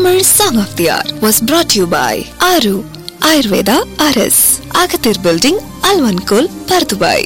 Tamil Song of the Hour was brought to you by Aru Ayurveda RS, Agathir Building, Alvankul, Pardubai.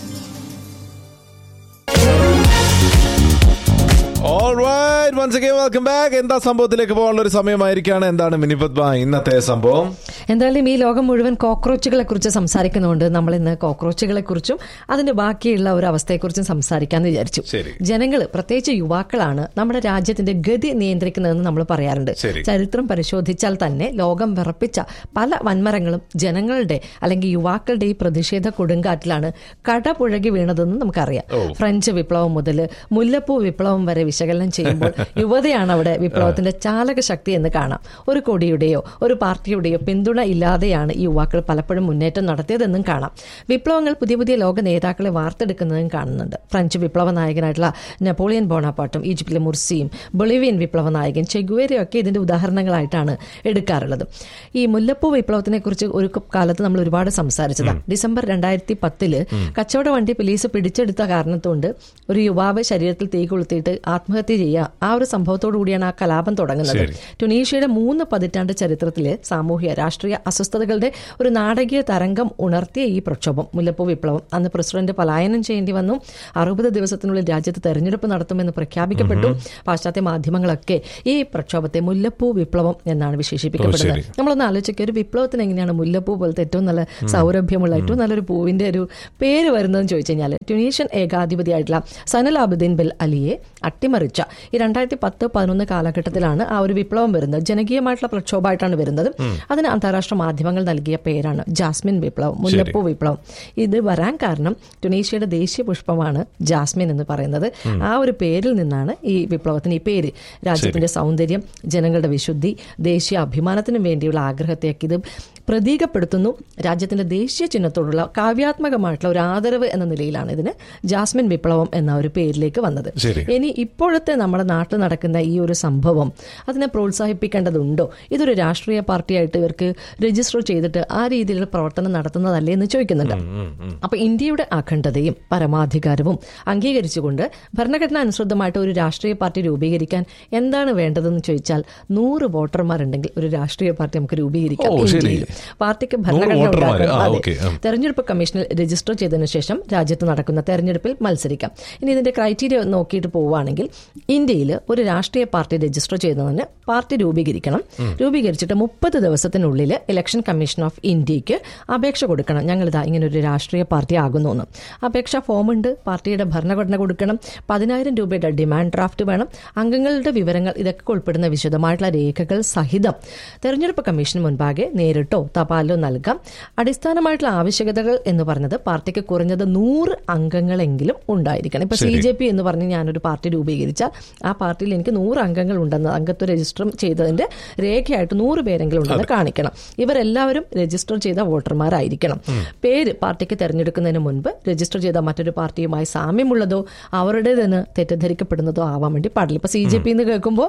Alright, once again welcome back. എന്താ സംഭവത്തിലേക്ക് പോകാനുള്ള ഒരു സമയമായിരിക്കാണ് എന്താണ് മിനിപത് ബാ ഇന്നത്തെ സംഭവം എന്തായാലും ഈ ലോകം മുഴുവൻ കോക്രോച്ചുകളെ കുറിച്ച് സംസാരിക്കുന്നുണ്ട് നമ്മൾ ഇന്ന് കോക്രോച്ചുകളെ കുറിച്ചും അതിന്റെ ബാക്കിയുള്ള ഒരു അവസ്ഥയെക്കുറിച്ചും സംസാരിക്കാന്ന് വിചാരിച്ചു ശരി. ജനങ്ങൾ പ്രത്യേകിച്ച് യുവാക്കളാണ് നമ്മുടെ രാജ്യത്തിന്റെ ഗതി നിയന്ത്രിക്കുന്നതെന്ന് നമ്മൾ പറയാറുണ്ട് ശരി. ചരിത്രം പരിശോധിച്ചാൽ തന്നെ ലോകം വിറപ്പിച്ച പല വൻമരങ്ങളും ജനങ്ങളുടെ അല്ലെങ്കിൽ യുവാക്കളുടെ ഈ പ്രതിഷേധ കൊടുങ്കാറ്റിലാണ് കടപുഴകി വീണതെന്ന് നമുക്കറിയാം ഫ്രഞ്ച് വിപ്ലവം മുതൽ മുല്ലപ്പൂ വിപ്ലവം വരെ വിശകലനം ചെയ്യുമ്പോൾ യുവതയാണ് അവിടെ വിപ്ലവത്തിന്റെ ചാലക ശക്തി എന്ന് കാണാം ഒരു കൊടിയുടെയോ ഒരു പാർട്ടിയുടെയോ പിന്തുണ ഇല്ലാതെയാണ് ഈ യുവാക്കൾ പലപ്പോഴും മുന്നേറ്റം നടത്തിയതെന്നും കാണാം വിപ്ലവങ്ങൾ പുതിയ പുതിയ ലോക നേതാക്കളെ വാർത്തെടുക്കുന്നതും കാണുന്നുണ്ട് ഫ്രഞ്ച് വിപ്ലവ നായകനായിട്ടുള്ള നെപ്പോളിയൻ ബോണാപ്പാട്ടും ഈജിപ്തിലെ മുർസിയും ബൊളിവിയൻ വിപ്ലവ നായകൻ ചെഗുവേരയും ഒക്കെ ഇതിന്റെ ഉദാഹരണങ്ങളായിട്ടാണ് എടുക്കാറുള്ളത് ഈ മുല്ലപ്പൂ വിപ്ലവത്തിനെ കുറിച്ച് ഒരു കാലത്ത് നമ്മൾ ഒരുപാട് സംസാരിച്ചതാണ് ഡിസംബർ രണ്ടായിരത്തി പത്തില് കച്ചവട വണ്ടി പോലീസ് പിടിച്ചെടുത്ത കാരണത്തുകൊണ്ട് ഒരു യുവാവ് ശരീരത്തിൽ തീ കൊളുത്തിയിട്ട് ആത്മഹത്യ ചെയ്യുക ആ ഒരു സംഭവത്തോടു കൂടിയാണ് ആ കലാപം തുടങ്ങുന്നത് ശരി. ടുണീഷ്യയുടെ മൂന്ന് പതിറ്റാണ്ട് ചരിത്രത്തിലെ സാമൂഹ്യ രാഷ്ട്രീയ അസ്വസ്ഥതകളുടെ ഒരു നാടകീയ തരംഗം ഉണർത്തിയ ഈ പ്രക്ഷോഭം മുല്ലപ്പൂ വിപ്ലവം അന്ന് പ്രസിഡന്റ് പലായനം ചെയ്യേണ്ടി വന്നു അറുപത് ദിവസത്തിനുള്ളിൽ രാജ്യത്ത് തെരഞ്ഞെടുപ്പ് നടത്തുമെന്ന് പ്രഖ്യാപിക്കപ്പെട്ടു പാശ്ചാത്യ മാധ്യമങ്ങളൊക്കെ ഈ പ്രക്ഷോഭത്തെ മുല്ലപ്പൂ വിപ്ലവം എന്നാണ് വിശേഷിപ്പിക്കപ്പെടുന്നത് ശരി. നമ്മളൊന്ന് ആലോചിക്കുക ഒരു വിപ്ലവത്തിന് എങ്ങനെയാണ് മുല്ലപ്പൂ പോലത്തെ ഏറ്റവും നല്ല സൗരഭ്യമുള്ള ഏറ്റവും നല്ലൊരു പൂവിന്റെ ഒരു പേര് വരുന്നതെന്ന് ചോദിച്ചു കഴിഞ്ഞാൽ ട്യൂണീഷ്യൻ ഏകാധിപതിയായിട്ടുള്ള സനൽ അബുദ്ദീൻ ബിൽ അലിയെ അട്ടിമറിച്ച ഈ രണ്ടായിരത്തി പത്ത് പതിനൊന്ന് കാലഘട്ടത്തിലാണ് ആ ഒരു വിപ്ലവം വരുന്നത് ജനകീയമായിട്ടുള്ള പ്രക്ഷോഭമായിട്ടാണ് വരുന്നത് അതിന് അന്താരാഷ്ട്ര മാധ്യമങ്ങൾ നൽകിയ പേരാണ് ജാസ്മിൻ വിപ്ലവം മുല്ലപ്പൂ വിപ്ലവം ഇത് വരാൻ കാരണം ടുണീഷ്യയുടെ ദേശീയ പുഷ്പമാണ് ജാസ്മിൻ എന്ന് പറയുന്നത് ആ ഒരു പേരിൽ നിന്നാണ് ഈ വിപ്ലവത്തിന് ഈ പേര് രാജ്യത്തിന്റെ സൗന്ദര്യം ജനങ്ങളുടെ വിശുദ്ധി ദേശീയ അഭിമാനത്തിനും വേണ്ടിയുള്ള ആഗ്രഹത്തെയൊക്കെ ഇത് പ്രതീകപ്പെടുത്തുന്നു രാജ്യത്തിന്റെ ദേശീയ ചിഹ്നത്തോടുള്ള കാവ്യാത്മകമായിട്ടുള്ള ഒരു ആദരവ് എന്ന നിലയിലാണ് ഇതിന് ജാസ്മിൻ വിപ്ലവം എന്ന ഒരു പേരിലേക്ക് വന്നത് ശരി. ഇനി ഇപ്പോഴത്തെ നമ്മുടെ നാട്ടിൽ നടക്കുന്ന ഈ ഒരു സംഭവം അതിനെ പ്രോത്സാഹിപ്പിക്കേണ്ടതുണ്ടോ ഇതൊരു രാഷ്ട്രീയ പാർട്ടിയായിട്ട് ഇവർക്ക് രജിസ്റ്റർ ചെയ്തിട്ട് ആ രീതിയിലുള്ള പ്രവർത്തനം നടത്തുന്നതല്ലേ എന്ന് ചോദിക്കുന്നുണ്ട് അപ്പൊ ഇന്ത്യയുടെ അഖണ്ഡതയും പരമാധികാരവും അംഗീകരിച്ചുകൊണ്ട് ഭരണഘടന അനുസൃതമായിട്ട് ഒരു രാഷ്ട്രീയ പാർട്ടി രൂപീകരിക്കാൻ എന്താണ് വേണ്ടതെന്ന് ചോദിച്ചാൽ നൂറ് വോട്ടർമാരുണ്ടെങ്കിൽ ഒരു രാഷ്ട്രീയ പാർട്ടി നമുക്ക് രൂപീകരിക്കാം ഓ, ശരി. ഇന്ത്യയിൽ പാർട്ടിക്ക് ഭരണഘടന വോട്ടർമാര്. ഉണ്ടാക്കണം. ആ, അതെ. ഓക്കേ, ആ. തെരഞ്ഞെടുപ്പ് കമ്മീഷനിൽ രജിസ്റ്റർ ചെയ്തതിനു ശേഷം രാജ്യത്ത് നടക്കുന്ന തെരഞ്ഞെടുപ്പിൽ മത്സരിക്കാം ഇനി ഇതിന്റെ ക്രൈറ്റീരിയ നോക്കിയിട്ട് പോവുകയാണെങ്കിൽ ഇന്ത്യയിൽ ഒരു രാഷ്ട്രീയ പാർട്ടി രജിസ്റ്റർ ചെയ്യുന്നതിന് പാർട്ടി രൂപീകരിക്കണം രൂപീകരിച്ചിട്ട് മുപ്പത് ദിവസത്തിനുള്ളിൽ ഇലക്ഷൻ കമ്മീഷൻ ഓഫ് ഇന്ത്യക്ക് അപേക്ഷ കൊടുക്കണം ഞങ്ങൾ ഇതാ ഇങ്ങനെ ഒരു രാഷ്ട്രീയ പാർട്ടി ആകുന്നു എന്ന് അപേക്ഷാ ഫോം ഉണ്ട് പാർട്ടിയുടെ ഭരണഘടന കൊടുക്കണം പതിനായിരം രൂപയുടെ ഡിമാൻഡ് ഡ്രാഫ്റ്റ് വേണം അംഗങ്ങളുടെ വിവരങ്ങൾ ഇതൊക്കെ ഉൾപ്പെടുന്ന വിശദമായിട്ടുള്ള രേഖകൾ സഹിതം തെരഞ്ഞെടുപ്പ് കമ്മീഷന് മുൻപാകെ നേരിട്ടോ തപാലിലോ നൽകാം അടിസ്ഥാനമായിട്ടുള്ള ആവശ്യകതകൾ എന്ന് പറഞ്ഞത് പാർട്ടിക്ക് കുറഞ്ഞത് നൂറ് അംഗങ്ങളെങ്കിലും ഉണ്ടായിരിക്കണം ഇപ്പൊ സി ജെ പി എന്ന് പറഞ്ഞ് ഞാനൊരു പാർട്ടി രൂപീകരിച്ചാൽ ആ പാർട്ടിയിൽ എനിക്ക് നൂറ് അംഗങ്ങൾ ഉണ്ടെന്ന് അംഗത്വ രജിസ്റ്റർ ചെയ്തതിന്റെ രേഖയായിട്ട് നൂറ് പേരെങ്കിലും ഉണ്ടെന്ന് കാണിക്കണം ഇവരെല്ലാവരും രജിസ്റ്റർ ചെയ്ത വോട്ടർമാരായിരിക്കണം പേര് പാർട്ടിക്ക് തെരഞ്ഞെടുക്കുന്നതിന് മുൻപ് രജിസ്റ്റർ ചെയ്ത മറ്റൊരു പാർട്ടിയുമായി സാമ്യമുള്ളതോ അവരുടേതെന്ന് തെറ്റിദ്ധരിക്കപ്പെടുന്നതോ ആവാൻ വേണ്ടി പാടില്ല ഇപ്പൊ സി ജെ പി എന്ന് കേൾക്കുമ്പോൾ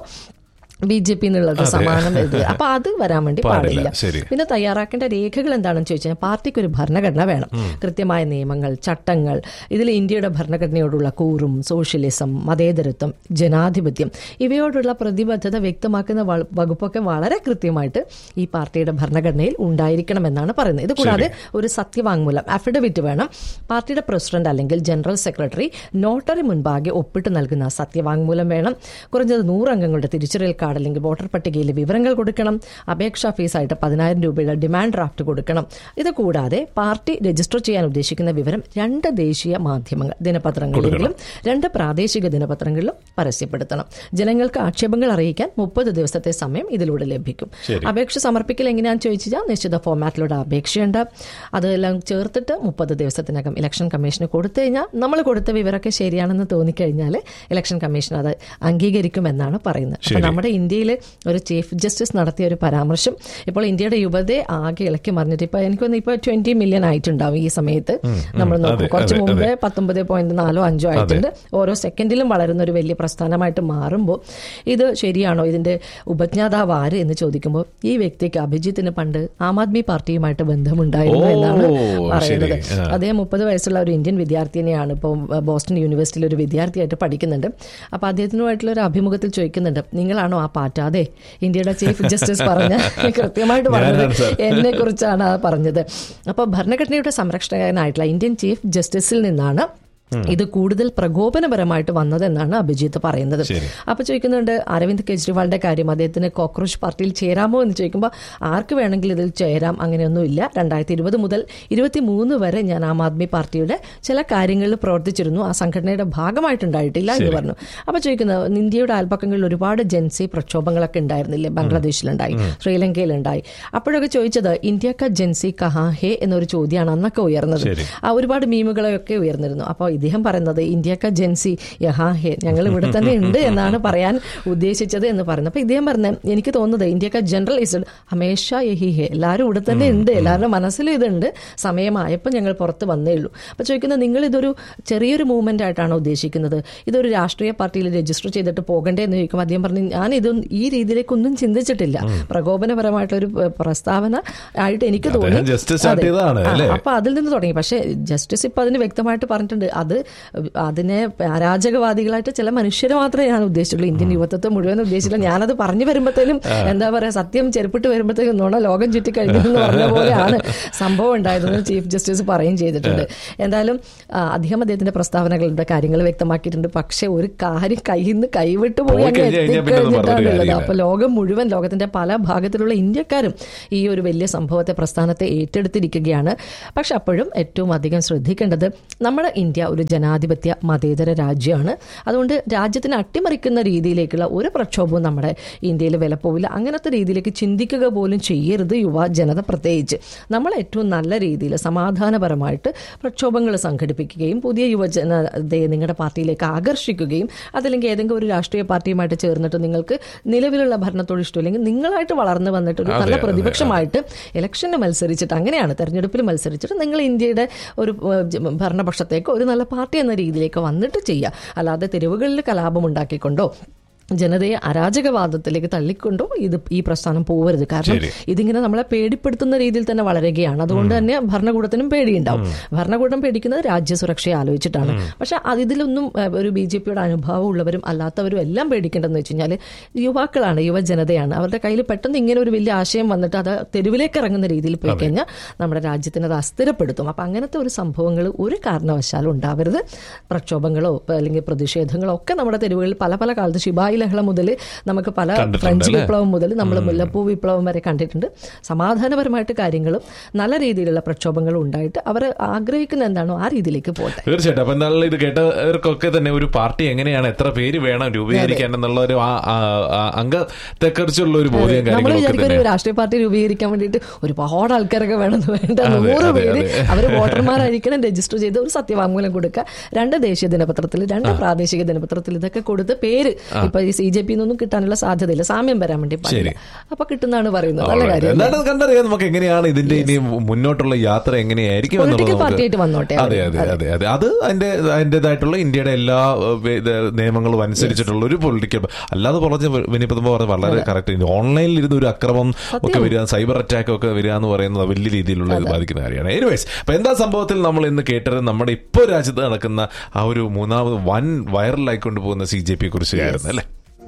ബി ജെ പി എന്നുള്ളത് സമാനം എഴുതുക അപ്പൊ അത് വരാൻ വേണ്ടി പാടില്ല. പാടില്ല ശരി. പിന്നെ തയ്യാറാക്കേണ്ട രേഖകൾ എന്താണെന്ന് ചോദിച്ചാൽ പാർട്ടിക്ക് ഒരു ഭരണഘടന വേണം കൃത്യമായ നിയമങ്ങൾ ചട്ടങ്ങൾ ഇതിൽ ഇന്ത്യയുടെ ഭരണഘടനയോടുള്ള കൂറും സോഷ്യലിസം മതേതരത്വം ജനാധിപത്യം ഇവയോടുള്ള പ്രതിബദ്ധത വ്യക്തമാക്കുന്ന വ- വകുപ്പൊക്കെ വളരെ കൃത്യമായിട്ട് ഈ പാർട്ടിയുടെ ഭരണഘടനയിൽ ഉണ്ടായിരിക്കണമെന്നാണ് പറയുന്നത് ഇത് കൂടാതെ ഒരു സത്യവാങ്മൂലം അഫിഡവിറ്റ് വേണം പാർട്ടിയുടെ പ്രസിഡന്റ് അല്ലെങ്കിൽ ജനറൽ സെക്രട്ടറി നോട്ടറി മുൻപാകെ ഒപ്പിട്ട് നൽകുന്ന സത്യവാങ്മൂലം വേണം കുറഞ്ഞത് നൂറ് അംഗങ്ങളുടെ തിരിച്ചറിയൽ കാർഡ് അല്ലെങ്കിൽ വോട്ടർ പട്ടികയിലെ വിവരങ്ങൾ കൊടുക്കണം അപേക്ഷാ ഫീസായിട്ട് പതിനായിരം രൂപയുടെ ഡിമാൻഡ് ഡ്രാഫ്റ്റ് കൊടുക്കണം ഇത് കൂടാതെ പാർട്ടി രജിസ്റ്റർ ചെയ്യാൻ ഉദ്ദേശിക്കുന്ന വിവരം രണ്ട് ദേശീയ മാധ്യമങ്ങൾ ദിനപത്രങ്ങളിലെങ്കിലും രണ്ട് പ്രാദേശിക ദിനപത്രങ്ങളിലും പരസ്യപ്പെടുത്തണം ജനങ്ങൾക്ക് ആക്ഷേപങ്ങൾ അറിയിക്കാൻ മുപ്പത് ദിവസത്തെ സമയം ഇതിലൂടെ ലഭിക്കും അപേക്ഷ സമർപ്പിക്കൽ എങ്ങനെയാണെന്ന് ചോദിച്ചാൽ നിശ്ചിത ഫോമാറ്റിലൂടെ അപേക്ഷയുണ്ട് അതെല്ലാം ചേർത്തിട്ട് മുപ്പത് ദിവസത്തിനകം ഇലക്ഷൻ കമ്മീഷന് കൊടുത്തു കഴിഞ്ഞാൽ നമ്മൾ കൊടുത്ത വിവരമൊക്കെ ശരിയാണെന്ന് തോന്നിക്കഴിഞ്ഞാൽ ഇലക്ഷൻ കമ്മീഷൻ അത് അംഗീകരിക്കുമെന്നാണ് പറയുന്നത് അപ്പൊ നമ്മുടെ ഇന്ത്യയിൽ ഒരു ചീഫ് ജസ്റ്റിസ് നടത്തിയ ഒരു പരാമർശം ഇപ്പോൾ ഇന്ത്യയുടെ യുവതയെ ആകെ ഇളക്കി മറിഞ്ഞിട്ട് ഇപ്പൊ എനിക്കൊന്ന് ഇപ്പൊ ട്വന്റി മില്യൺ ആയിട്ടുണ്ടാവും ഈ സമയത്ത് നമ്മൾ നോക്കും അതെ, കുറച്ച് അതെ, മുമ്പേ പത്തൊമ്പത് പോയിന്റ് നാലോ അഞ്ചോ ആയിട്ടുണ്ട് ഓരോ സെക്കൻഡിലും വളരുന്ന ഒരു വലിയ പ്രസ്ഥാനമായിട്ട് മാറുമ്പോൾ ഇത് ശരിയാണോ ഇതിന്റെ ഉപജ്ഞാതാവ് ആര് എന്ന് ചോദിക്കുമ്പോൾ ഈ വ്യക്തിക്ക് അഭിജിത്തിന് പണ്ട് ആം ആദ്മി പാർട്ടിയുമായിട്ട് ബന്ധമുണ്ടായിരുന്നു ഓ, എന്നാണ് ശരി. പറയുന്നത് ആ. അദ്ദേഹം മുപ്പത് വയസ്സുള്ള ഒരു ഇന്ത്യൻ വിദ്യാർത്ഥിനിയാണ് ഇപ്പോൾ ബോസ്റ്റൺ യൂണിവേഴ്സിറ്റിയിൽ ഒരു വിദ്യാർത്ഥിയായിട്ട് പഠിക്കുന്നുണ്ട് അപ്പോൾ അദ്ദേഹത്തിനുമായിട്ടുള്ള ഒരു അഭിമുഖത്തിൽ ചോദിക്കുന്നുണ്ട് നിങ്ങളാണോ ആ പാറ്റാതെ ഇന്ത്യയുടെ ചീഫ് ജസ്റ്റിസ് പറഞ്ഞ കൃത്യമായിട്ട് പറഞ്ഞത് ഞാനാണ് സർ. എന്നെ കുറിച്ചാണ് ആ പറഞ്ഞത് അപ്പോൾ ഭരണഘടനയുടെ സംരക്ഷകനായിട്ടുള്ള ഇന്ത്യൻ ചീഫ് ജസ്റ്റിസിൽ നിന്നാണ് ഇത് കൂടുതൽ പ്രകോപനപരമായിട്ട് വന്നതെന്നാണ് അഭിജിത്ത് പറയുന്നത് ശരി. അപ്പൊ ചോദിക്കുന്നുണ്ട് അരവിന്ദ് കെജ്രിവാളിന്റെ കാര്യം അദ്ദേഹത്തിന് കോക്രോച്ച് പാർട്ടിയിൽ ചേരാമോ എന്ന് ചോദിക്കുമ്പോൾ ആർക്ക് വേണമെങ്കിലും ഇതിൽ ചേരാം അങ്ങനെയൊന്നുമില്ല രണ്ടായിരത്തി ഇരുപത് മുതൽ ഇരുപത്തി മൂന്ന് വരെ ഞാൻ ആം ആദ്മി പാർട്ടിയുടെ ചില കാര്യങ്ങളിൽ പ്രവർത്തിച്ചിരുന്നു ആ സംഘടനയുടെ ഭാഗമായിട്ടുണ്ടായിട്ടില്ല എന്ന് ശരി. പറഞ്ഞു അപ്പൊ ചോദിക്കുന്നത് ഇന്ത്യയുടെ അയൽപ്പക്കങ്ങളിൽ ഒരുപാട് ജൻസി പ്രക്ഷോഭങ്ങളൊക്കെ ഉണ്ടായിരുന്നില്ലേ ബംഗ്ലാദേശിലുണ്ടായി ശ്രീലങ്കയിലുണ്ടായി അപ്പോഴൊക്കെ ചോദിച്ചത് ഇന്ത്യക്ക ജൻസി കഹാ ഹേ എന്നൊരു ചോദ്യമാണ് അന്നൊക്കെ ഉയർന്നത് ശരി. ആ ഒരുപാട് മീമുകളൊക്കെ ഉയർന്നിരുന്നു അപ്പോൾ ഇദ്ദേഹം പറയുന്നത് ഇന്ത്യക്ക ജൻസി യഹാ ഹേ ഞങ്ങൾ ഇവിടെ തന്നെ ഉണ്ട് എന്നാണ് പറയാൻ ഉദ്ദേശിച്ചത് എന്ന് പറയുന്നത് അപ്പോൾ ഇദ്ദേഹം പറഞ്ഞ എനിക്ക് തോന്നുന്നത് ഇന്ത്യക്ക ജനറൽ ഇസ് ഹമേഷ യഹി ഹേ എല്ലാവരും ഇവിടെ തന്നെ ഉണ്ട് എല്ലാവരുടെ മനസ്സിലും ഇതുണ്ട് സമയമായപ്പോൾ ഞങ്ങൾ പുറത്ത് വന്നേ ഉള്ളൂ അപ്പോൾ ചോദിക്കുന്നത് നിങ്ങൾ ഇതൊരു ചെറിയൊരു മൂവ്മെന്റ് ആയിട്ടാണ് ഉദ്ദേശിക്കുന്നത് ഇതൊരു രാഷ്ട്രീയ പാർട്ടിയിൽ രജിസ്റ്റർ ചെയ്തിട്ട് പോകണ്ടേ എന്ന് ചോദിക്കുമ്പോൾ അദ്ദേഹം പറഞ്ഞു ഞാൻ ഇത് ഈ രീതിയിലേക്കൊന്നും ചിന്തിച്ചിട്ടില്ല പ്രകോപനപരമായിട്ടൊരു ഏഹ്, പ്രസ്താവന ആയിട്ട് എനിക്ക് തോന്നി അദ്ദേഹം just start അതെ. ചെയ്തതാണ്, ആ, അല്ലേ? അപ്പൊ അതിൽ നിന്ന് തുടങ്ങി പക്ഷേ ജസ്റ്റിസ് ഇപ്പൊ അതിന് വ്യക്തമായിട്ട് പറഞ്ഞിട്ടുണ്ട് അത് അതിനെ അരാജകവാദികളായിട്ട് ചില മനുഷ്യരെ മാത്രമേ ഞാൻ ഉദ്ദേശിച്ചുള്ളൂ ഇന്ത്യൻ യുവത്വത്തെ മുഴുവൻ ഉദ്ദേശിച്ചില്ല ഞാനത് പറഞ്ഞു വരുമ്പോഴത്തേനും എന്താ പറയാ സത്യം ചെരുപ്പിട്ട് വരുമ്പോഴത്തേക്കും നുണ ലോകം ചുറ്റി കഴിഞ്ഞു എന്ന് പറഞ്ഞ പോലെയാണ് സംഭവം ഉണ്ടായതെന്ന് ചീഫ് ജസ്റ്റിസ് പറയുകയും ചെയ്തിട്ടുണ്ട് എന്തായാലും ആ, അദ്ദേഹം അദ്ദേഹത്തിന്റെ പ്രസ്താവനകളുടെ കാര്യങ്ങൾ വ്യക്തമാക്കിയിട്ടുണ്ട് പക്ഷെ ഒരു കാര്യം കയ്യിൽ നിന്ന് കൈവിട്ട് പോയി പോയി അങ്ങ് കഴിഞ്ഞ് കഴിഞ്ഞാൽ പിന്നെ ഒന്നും പറഞ്ഞിട്ട് എത്തിക്കഴിഞ്ഞിട്ടാണുള്ളത് കാര്യമില്ല. അപ്പൊ ലോകം മുഴുവൻ ലോകത്തിന്റെ പല ഭാഗത്തിലുള്ള ഇന്ത്യക്കാരും ഈ ഒരു വലിയ സംഭവത്തെ പ്രസ്ഥാനത്തെ ഏറ്റെടുത്തിരിക്കുകയാണ് പക്ഷെ അപ്പോഴും ഏറ്റവും അധികം ശ്രദ്ധിക്കേണ്ടത് നമ്മുടെ ഇന്ത്യ ഒരു ജനാധിപത്യ മതേതര രാജ്യമാണ് അതുകൊണ്ട് രാജ്യത്തിനെ അട്ടിമറിക്കുന്ന രീതിയിലേക്കുള്ള ഒരു പ്രക്ഷോഭവും നമ്മുടെ ഇന്ത്യയിൽ വില പോവില്ല അങ്ങനത്തെ രീതിയിലേക്ക് ചിന്തിക്കുക പോലും ചെയ്യരുത് യുവ ജനത പ്രത്യേകിച്ച് നമ്മൾ ഏറ്റവും നല്ല രീതിയിൽ സമാധാനപരമായിട്ട് പ്രക്ഷോഭങ്ങൾ സംഘടിപ്പിക്കുകയും പുതിയ യുവജനതയെ നിങ്ങളുടെ പാർട്ടിയിലേക്ക് ആകർഷിക്കുകയും അതല്ലെങ്കിൽ ഏതെങ്കിലും ഒരു രാഷ്ട്രീയ പാർട്ടിയുമായിട്ട് ചേർന്നിട്ട് നിങ്ങൾക്ക് നിലവിലുള്ള ഭരണത്തോട് ഇഷ്ടമില്ലെങ്കിൽ നിങ്ങളായിട്ട് വളർന്നു വന്നിട്ട് ഒരു അതെ, നല്ല അതെ, പ്രതിപക്ഷമായിട്ട് ഇലക്ഷന് മത്സരിച്ചിട്ട് അങ്ങനെയാണ് തെരഞ്ഞെടുപ്പിൽ മത്സരിച്ചിട്ട് നിങ്ങൾ ഇന്ത്യയുടെ ഒരു ഏഹ്, ജ- ഭരണപക്ഷത്തേക്ക് ഒരു നല്ല പാർട്ടി എന്ന രീതിയിലേക്ക് വന്നിട്ട് ചെയ്യുക അല്ലാതെ തെരുവുകളിൽ കലാപം ഉണ്ടാക്കിക്കൊണ്ടോ ജനതയെ അരാജകവാദത്തിലേക്ക് തള്ളിക്കൊണ്ടോ ഇത് ഈ പ്രസ്ഥാനം പോവരുത് കാരണം ശരി. ഇതിങ്ങനെ നമ്മളെ പേടിപ്പെടുത്തുന്ന രീതിയിൽ തന്നെ വളരുകയാണ് അതുകൊണ്ട് തന്നെ ഭരണകൂടത്തിനും പേടിയുണ്ടാവും ഭരണകൂടം പേടിക്കുന്നത് രാജ്യസുരക്ഷയെ ആലോചിച്ചിട്ടാണ് പക്ഷെ അത് ഇതിലൊന്നും ഏഹ്, ഒരു ബി ജെ പിയുടെ അനുഭവം ഉള്ളവരും അല്ലാത്തവരും എല്ലാം പേടിക്കേണ്ടതെന്ന് വെച്ച് കഴിഞ്ഞാൽ യുവാക്കളാണ് യുവജനതയാണ് അവരുടെ കയ്യിൽ പെട്ടെന്ന് ഇങ്ങനെ ഒരു വലിയ ആശയം വന്നിട്ട് അത് തെരുവിലേക്ക് ഇറങ്ങുന്ന രീതിയിൽ പോയി കഴിഞ്ഞാൽ നമ്മുടെ രാജ്യത്തിനെ അത് അസ്ഥിരപ്പെടുത്തും അപ്പം അങ്ങനത്തെ ഒരു സംഭവങ്ങൾ ഒരു കാരണവശാലും ഉണ്ടാവരുത് പ്രക്ഷോഭങ്ങളോ അല്ലെങ്കിൽ പ്രതിഷേധങ്ങളോ ഒക്കെ നമ്മുടെ തെരുവുകളിൽ പല പല കാലത്ത് ശിബായി ലഹള മുതൽ നമുക്ക് പല കണ്ടിട്ടുണ്ട് ഫ്രഞ്ച് അല്ലേ? വിപ്ലവം മുതൽ നമ്മൾ മുല്ലപ്പൂ വിപ്ലവം വരെ കണ്ടിട്ടുണ്ട് സമാധാനപരമായിട്ട് കാര്യങ്ങളും നല്ല രീതിയിലുള്ള പ്രക്ഷോഭങ്ങളും ഉണ്ടായിട്ട് അവർ ആഗ്രഹിക്കുന്ന എന്താണോ ആ രീതിയിലേക്ക് പോട്ടെ തീർച്ചയായിട്ടും അപ്പൊ എന്തായാലും ഇത് കേട്ടവർക്കൊക്കെ തന്നെ ഒരു പാർട്ടി എങ്ങനെയാണ് എത്ര പേര് വേണം രൂപീകരിക്കാൻ എന്നുള്ള ഒരു ആ- ആ- ആ അംഗത്തെക്കുറിച്ചുള്ള ഒരു ബോധ്യം നമ്മൾ കാര്യങ്ങളൊക്കെ വിചാരിക്കും തന്നെ ഒരു രാഷ്ട്രീയ പാർട്ടി രൂപീകരിക്കാൻ വേണ്ടിയിട്ട് ഒരുപാട് ആൾക്കാരൊക്കെ വേണമെന്ന് വേണ്ട അതെ, നൂറ് അതെ, പേര് അതെ. അവർ വോട്ടർമാരായിരിക്കണം രജിസ്റ്റർ ചെയ്ത് ഒരു സത്യവാങ്മൂലം കൊടുക്കുക രണ്ട് ദേശീയ ദിനപത്രത്തിൽ രണ്ട് പ്രാദേശിക ദിനപത്രത്തിൽ ഇതൊക്കെ കൊടുത്ത് പേര് ഇപ്പൊ ഈ സി ജെ പി നിന്നൊന്നും കിട്ടാനുള്ള സാധ്യതയില്ല സാമ്യം വരാൻ വേണ്ടി പാടില്ല അപ്പൊ കിട്ടുന്നതാണ് പറയുന്നത് നല്ല കാര്യം എന്താണ് കണ്ടറിയാം നമുക്ക് എങ്ങനെയാണ് ഇതിന്റെ ഇനി മുന്നോട്ടുള്ള യാത്ര എങ്ങനെയായിരിക്കും എന്നുള്ളത് Political നമുക്ക് party ആയിട്ട് വന്നോട്ടെ അതെ അതെ അതെ അതെ അത് അതിന്റെ അതിന്റേതായിട്ടുള്ള ഇന്ത്യയുടെ എല്ലാ ഏഹ്, വേ- ഇത് നിയമങ്ങളും അനുസരിച്ചിട്ടുള്ള ഒരു പൊളിറ്റിക്കൽ അല്ലാതെ പറഞ്ഞ വിനിപ്പതുമ്പോ പറഞ്ഞ വളരെ കറക്റ്റ് ഓൺലൈനിൽ ഇരുന്ന് ഒരു അക്രമം ഒക്കെ വരിക സൈബർ അറ്റാക്ക് ഒക്കെ വരിക എന്ന് പറയുന്നത് വലിയ രീതിയിലുള്ള ഇത് ബാധിക്കുന്ന കാര്യമാണ് എനിവേസ് അപ്പൊ എന്താ സംഭവത്തിൽ നമ്മൾ ഇന്ന് കേട്ടത് നമ്മുടെ ഇപ്പോൾ രാജ്യത്ത് നടക്കുന്ന ആ ഒരു മൂന്നാമത് വൻ വൈറലായിക്കൊണ്ട് പോകുന്ന സി ജെ പി കുറിച്ചായിരുന്നു അല്ലേ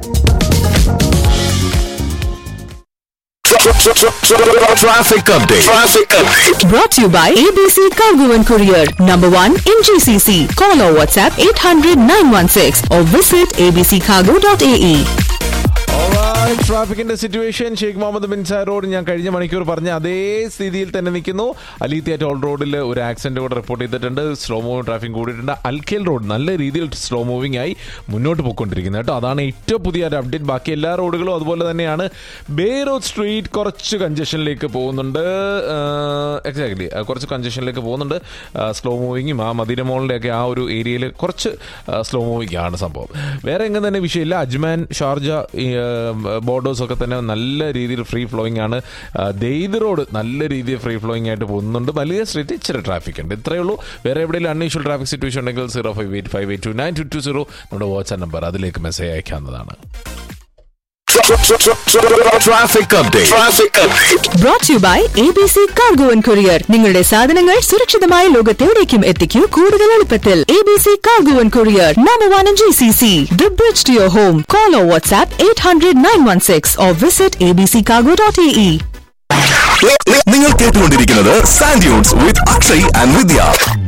Traffic update. Traffic update. Brought to you by ABC Cargo and Courier, number one in GCC. Call or WhatsApp 800 916 or visit abccargo.ae. ട്രാഫിക്കിന്റെ situation Sheikh Mohammed bin Zayed road ഞാൻ കഴിഞ്ഞ മണിക്കൂർ പറഞ്ഞ അതേ സ്ഥിതിയിൽ തന്നെ നിൽക്കുന്നു അലീത്തിയ ടോൾ റോഡിൽ ഒരു ആക്സിഡന്റ് കൂടെ റിപ്പോർട്ട് ചെയ്തിട്ടുണ്ട് സ്ലോ മൂവിംഗ് ട്രാഫിക് കൂടിയിട്ടുണ്ട് അൽക്കേൽ റോഡ് നല്ല രീതിയിൽ സ്ലോ മൂവിംഗ് ആയി മുന്നോട്ട് പോയിക്കൊണ്ടിരിക്കുന്നത് കേട്ടോ അതാണ് ഏറ്റവും പുതിയ ഒരു അപ്ഡേറ്റ് ബാക്കി എല്ലാ റോഡുകളും അതുപോലെ തന്നെയാണ് ബേ റോഡ് സ്ട്രീറ്റ് കുറച്ച് കഞ്ചഷനിലേക്ക് പോകുന്നുണ്ട് എക്സാക്ട്ലി കുറച്ച് കഞ്ചഷനിലേക്ക് പോകുന്നുണ്ട് സ്ലോ മൂവിങ്ങും ആ മദീന മോളിന്റെ ഒക്കെ ആ ഒരു ഏരിയയിൽ കുറച്ച് സ്ലോ മൂവിങ് ആണ് സംഭവം വേറെ എങ്ങനെ തന്നെ വിഷയമില്ല അജ്മാൻ ഷാർജ ബോർഡേഴ്സ് ഒക്കെ തന്നെ നല്ല രീതിയിൽ ഫ്രീ ഫ്ലോയിങ് ആണ് ആ, ദെയ്ദ് റോഡ് നല്ല രീതിയിൽ ഫ്രീ ഫ്ലോയിങ് ആയിട്ട് പോകുന്നുണ്ട് വലിയ സ്ട്രീറ്റ് ഇച്ചിരി ട്രാഫിക് ഉണ്ട് ഇത്രയേ ഉള്ളൂ വേറെ എവിടെയെങ്കിലും അൺയൂഷ്വൽ ട്രാഫിക് സിറ്റുവേഷൻ ഉണ്ടെങ്കിൽ zero five eight five eight two nine two two zero നമ്മുടെ വാട്സ്ആപ്പ് നമ്പർ അതിലേക്ക് മെസ്സേജ് അയക്കാവുന്നതാണ് Traffic update. Traffic update. Brought to you by ABC Cargo and Courier. നിങ്ങളുടെ സാധനങ്ങൾ സുരക്ഷിതമായ ലോകത്തെവിടേക്കും എത്തിക്കൂ കൂടുതൽ എളുപ്പത്തിൽ ABC Cargo and Courier, number one in GCC. The bridge to your home. Call or WhatsApp 800-916 or visit abccargo.ae. നി- നി- നിങ്ങൾ കേട്ടുകൊണ്ടിരിക്കുന്നത് sand dunes with Akshay and Vidya